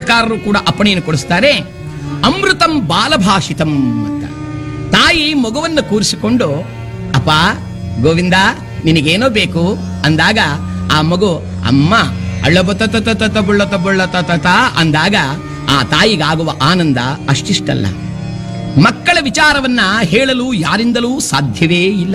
ಸೂತ್ರಕಾರರು ಕೂಡ ಅಪ್ಪಣೆಯನ್ನು ಕೊಡಿಸ್ತಾರೆ ಅಮೃತಂ ಬಾಲಭಾಷಿತಂ ಅಂತ ತಾಯಿ ಮಗುವನ್ನು ಕೂರಿಸಿಕೊಂಡು ಅಪ್ಪ ಗೋವಿಂದ ನಿನಗೇನೋ ಬೇಕು ಅಂದಾಗ ಆ ಮಗು ಅಮ್ಮ ಅಳ್ಳಬತ ಬುಳ್ಳತ ಬುಳ್ಳತ ತತ ಅಂದಾಗ ಆ ತಾಯಿಗಾಗುವ ಆನಂದ ಅಷ್ಟಿಷ್ಟಲ್ಲ ಮಕ್ಕಳ ವಿಚಾರವನ್ನ ಹೇಳಲು ಯಾರಿಂದಲೂ ಸಾಧ್ಯವೇ ಇಲ್ಲ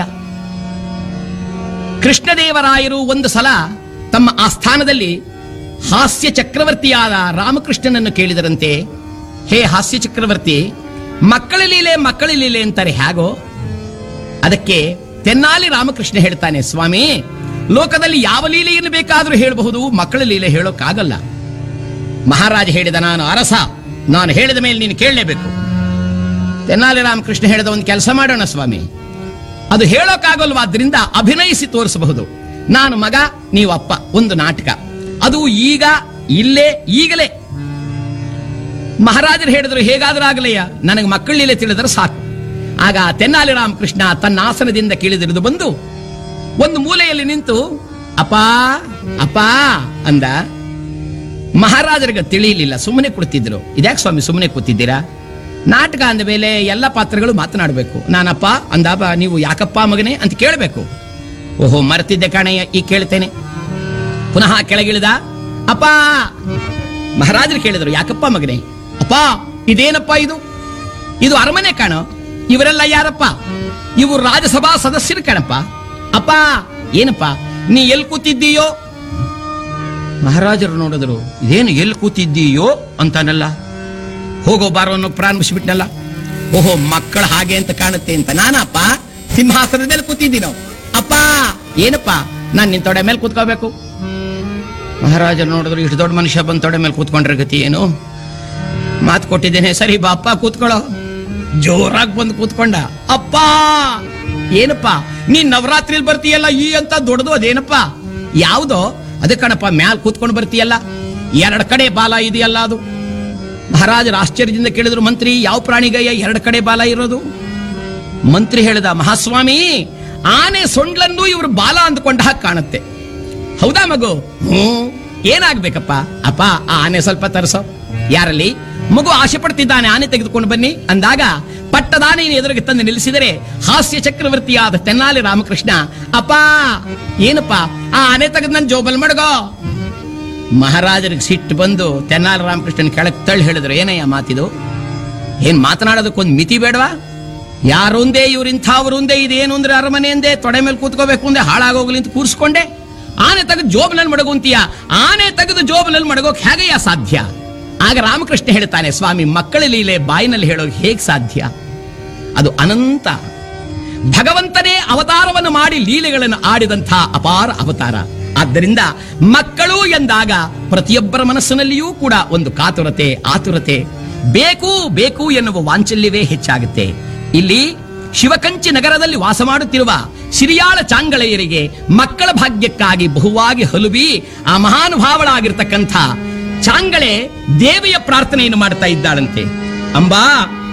ಕೃಷ್ಣದೇವರಾಯರು ಒಂದು ಸಲ ತಮ್ಮ ಆಸ್ಥಾನದಲ್ಲಿ ಹಾಸ್ಯ ಚಕ್ರವರ್ತಿಯಾದ ರಾಮಕೃಷ್ಣನನ್ನು ಕೇಳಿದರಂತೆ ಹೇ ಹಾಸ್ಯ ಚಕ್ರವರ್ತಿ ಮಕ್ಕಳ ಲೀಲೆ ಮಕ್ಕಳ ಲೀಲೆ ಅಂತಾರೆ ಹೇಗೋ ಅದಕ್ಕೆ ತೆನ್ನಾಲಿ ರಾಮಕೃಷ್ಣ ಹೇಳ್ತಾನೆ ಸ್ವಾಮಿ ಲೋಕದಲ್ಲಿ ಯಾವ ಲೀಲೆಯನ್ನು ಬೇಕಾದರೂ ಹೇಳಬಹುದು ಮಕ್ಕಳ ಲೀಲೆ ಹೇಳೋಕ್ಕಾಗಲ್ಲ ಮಹಾರಾಜ ಹೇಳಿದ ನಾನು ಅರಸ ನಾನು ಹೇಳಿದ ಮೇಲೆ ನೀನು ಕೇಳಲೇಬೇಕು ತೆನ್ನಾಲಿ ರಾಮಕೃಷ್ಣ ಹೇಳಿದ ಒಂದು ಕೆಲಸ ಮಾಡೋಣ ಸ್ವಾಮಿ ಅದು ಹೇಳೋಕ್ಕಾಗಲ್ವಾದ್ರಿಂದ ಅಭಿನಯಿಸಿ ತೋರಿಸಬಹುದು ನಾನು ಮಗ ನೀವು ಅಪ್ಪ ಒಂದು ನಾಟಕ ಅದು ಈಗ ಇಲ್ಲೇ ಈಗಲೇ ಮಹಾರಾಜರು ಹೇಳಿದ್ರು ಹೇಗಾದ್ರೂ ಆಗಲಯ್ಯ ನನಗೆ ಮಕ್ಕಳಿಲ್ಲೇ ತಿಳಿದ್ರೆ ಸಾಕು ಆಗ ತೆನ್ನಾಲಿ ರಾಮಕೃಷ್ಣ ತನ್ನ ಆಸನದಿಂದ ಕೀಳಿದಿರಿದು ಬಂದು ಒಂದು ಮೂಲೆಯಲ್ಲಿ ನಿಂತು ಅಪ್ಪ ಅಪ್ಪ ಅಂದ ಮಹಾರಾಜರಿಗೆ ತಿಳಿಯಲಿಲ್ಲ ಸುಮ್ಮನೆ ಕುಳಿತಿದ್ರು ಇದ್ಯಾಕೆ ಸ್ವಾಮಿ ಸುಮ್ಮನೆ ಕೂತಿದ್ದೀರಾ ನಾಟಕ ಅಂದ ಮೇಲೆ ಎಲ್ಲ ಪಾತ್ರಗಳು ಮಾತನಾಡಬೇಕು ನಾನಪ್ಪ ಅಂದಾಪ ನೀವು ಯಾಕಪ್ಪ ಮಗನೇ ಅಂತ ಕೇಳಬೇಕು ಓಹೋ ಮರೆತಿದ್ದೆ ಕಾಣಯ್ಯ ಈಗ ಕೇಳ್ತೇನೆ ಪುನಃ ಕೆಳಗಿಳಿದ ಅಪ್ಪ ಮಹಾರಾಜರು ಕೇಳಿದ್ರು ಯಾಕಪ್ಪ ಮಗನೇ ಅಪ್ಪ ಇದೇನಪ್ಪ ಇದು ಇದು ಅರಮನೆ ಕಾಣೋ ಇವರೆಲ್ಲ ಯಾರಪ್ಪ ಇವು ರಾಜ್ಯಸಭಾ ಸದಸ್ಯರು ಕಣಪ್ಪ ಅಪ್ಪ ಏನಪ್ಪ ನೀ ಎಲ್ಲಿ ಕೂತಿದ್ದೀಯೋ ಮಹಾರಾಜರು ನೋಡಿದ್ರು ಇದೇನು ಎಲ್ಲಿ ಕೂತಿದ್ದೀಯೋ ಅಂತಾನಲ್ಲ ಹೋಗೋ ಬಾರೋನ್ನು ಪ್ರಾರಂಭಿಸಿಬಿಟ್ನಲ್ಲ ಓಹೋ ಮಕ್ಕಳ ಹಾಗೆ ಅಂತ ಕಾಣುತ್ತೆ ಅಂತ ನಾನಪ್ಪ ಸಿಂಹಾಸನದ ಮೇಲೆ ಕೂತಿದ್ದೀನೋ ಅಪ್ಪ ಏನಪ್ಪ ನಾನ್ ನಿನ್ ತೊಡೆ ಮೇಲೆ ಕೂತ್ಕೋಬೇಕು ಮಹಾರಾಜರು ನೋಡಿದ್ರು ಇಷ್ಟು ದೊಡ್ಡ ಮನುಷ್ಯ ಬಂದ್ ತೊಡೆ ಮೇಲೆ ಕೂತ್ಕೊಂಡ್ರೆ ಗತಿ ಏನು ಮಾತು ಕೊಟ್ಟಿದ್ದೇನೆ ಸರಿ ಬಾ ಅಪ್ಪ ಕೂತ್ಕೊಳ್ಳೋ ಜೋರಾಗಿ ಬಂದು ಕೂತ್ಕೊಂಡ ಅಪ್ಪ ಏನಪ್ಪ ನೀನ್ ನವರಾತ್ರಿಲಿ ಬರ್ತೀಯಲ್ಲ ಈ ಅಂತ ದೊಡ್ಡದು ಅದೇನಪ್ಪ ಯಾವ್ದೋ ಅದೇ ಕಣಪ್ಪ ಮ್ಯಾಲ್ ಕೂತ್ಕೊಂಡು ಬರ್ತೀಯಲ್ಲ ಎರಡ್ ಕಡೆ ಬಾಲ ಇದೆಯಲ್ಲ ಅದು ಮಹಾರಾಜರು ಆಶ್ಚರ್ಯದಿಂದ ಕೇಳಿದ್ರು ಮಂತ್ರಿ ಯಾವ ಪ್ರಾಣಿಗಯ್ಯ ಎರಡು ಕಡೆ ಬಾಲ ಇರೋದು ಮಂತ್ರಿ ಹೇಳಿದ ಮಹಾಸ್ವಾಮಿ ಆನೆ ಸೊಂಡ್ಲನ್ನು ಇವರು ಬಾಲ ಅಂದ್ಕೊಂಡ ಹಾಗೆ ಕಾಣುತ್ತೆ ಹೌದಾ ಮಗು ಹ್ಮ್ ಏನಾಗ್ಬೇಕಪ್ಪ ಅಪ್ಪ ಆ ಆನೆ ಸ್ವಲ್ಪ ತರಿಸೋ ಯಾರಲ್ಲಿ ಮಗು ಆಸೆ ಪಡ್ತಿದ್ದಾನೆ ಆನೆ ತೆಗೆದುಕೊಂಡು ಬನ್ನಿ ಅಂದಾಗ ಪಟ್ಟದಾನೆಯನ್ನು ಎದುರಿಗೆ ತಂದು ನಿಲ್ಲಿಸಿದರೆ ಹಾಸ್ಯ ಚಕ್ರವರ್ತಿಯಾದ ತೆನ್ನಾಲಿ ರಾಮಕೃಷ್ಣ ಅಪ್ಪ ಏನಪ್ಪ ಆ ಆನೆ ತೆಗೆದು ನನ್ನ ಜೋಬಲ್ ಮಡಗೋ ಮಹಾರಾಜರಿಗೆ ಸಿಟ್ಟು ಬಂದು ತೆನ್ನಾಲಿ ರಾಮಕೃಷ್ಣನ್ ಕೆಳಗೆ ತಳ್ಳಿ ಹೇಳಿದ್ರು ಏನಯ್ಯ ಮಾತಿದು ಏನ್ ಮಾತನಾಡೋದಕ್ಕೊಂದು ಮಿತಿ ಬೇಡವಾ ಯಾರೊಂದೇ ಇವ್ರಿಂಥವ್ರೊಂದೇ ಇದೇನು ಅಂದ್ರೆ ಅರಮನೆ ಅಂದೆ ತೊಡೆ ಮೇಲೆ ಕೂತ್ಕೋಬೇಕು ಅಂದೆ ಹಾಳಾಗೋಗ್ಲಿ ಅಂತ ಕೂರಿಸ್ಕೊಂಡೆ ಆನೆ ತೆಗೆದು ಜೋಬ್ನಲ್ಲಿ ಮಡಗುಂತೀಯ ಆನೆ ತೆಗೆದು ಜೋಬ್ನಲ್ಲಿ ಮಡಗೋಕ್ ಹೇಗೆಯ ಸಾಧ್ಯ ಆಗ ರಾಮಕೃಷ್ಣ ಹೇಳ್ತಾನೆ ಸ್ವಾಮಿ ಮಕ್ಕಳ ಲೀಲೆ ಬಾಯಿನಲ್ಲಿ ಹೇಳೋಕೆ ಹೇಗ್ ಸಾಧ್ಯ ಅದು ಅನಂತ ಭಗವಂತನೇ ಅವತಾರವನ್ನು ಮಾಡಿ ಲೀಲೆಗಳನ್ನು ಆಡಿದಂಥ ಅಪಾರ ಅವತಾರ ಆದ್ದರಿಂದ ಮಕ್ಕಳು ಎಂದಾಗ ಪ್ರತಿಯೊಬ್ಬರ ಮನಸ್ಸಿನಲ್ಲಿಯೂ ಕೂಡ ಒಂದು ಕಾತುರತೆ ಆತುರತೆ ಬೇಕು ಬೇಕು ಎನ್ನುವ ವಾಂಚಲ್ಯವೇ ಹೆಚ್ಚಾಗುತ್ತೆ ಇಲ್ಲಿ ಶಿವಕಂಚಿ ನಗರದಲ್ಲಿ ವಾಸ ಮಾಡುತ್ತಿರುವ ಸಿರಿಯಾಳ ಚಾಂಗಳೆಯರಿಗೆ ಮಕ್ಕಳ ಭಾಗ್ಯಕ್ಕಾಗಿ ಬಹುವಾಗಿ ಹಲುಬಿ ಆ ಮಹಾನುಭಾವಳಾಗಿರ್ತಕ್ಕಂಥ ಚಾಂಗಳೆ ದೇವಿಯ ಪ್ರಾರ್ಥನೆಯನ್ನು ಮಾಡ್ತಾ ಇದ್ದಾಳಂತೆ ಅಂಬಾ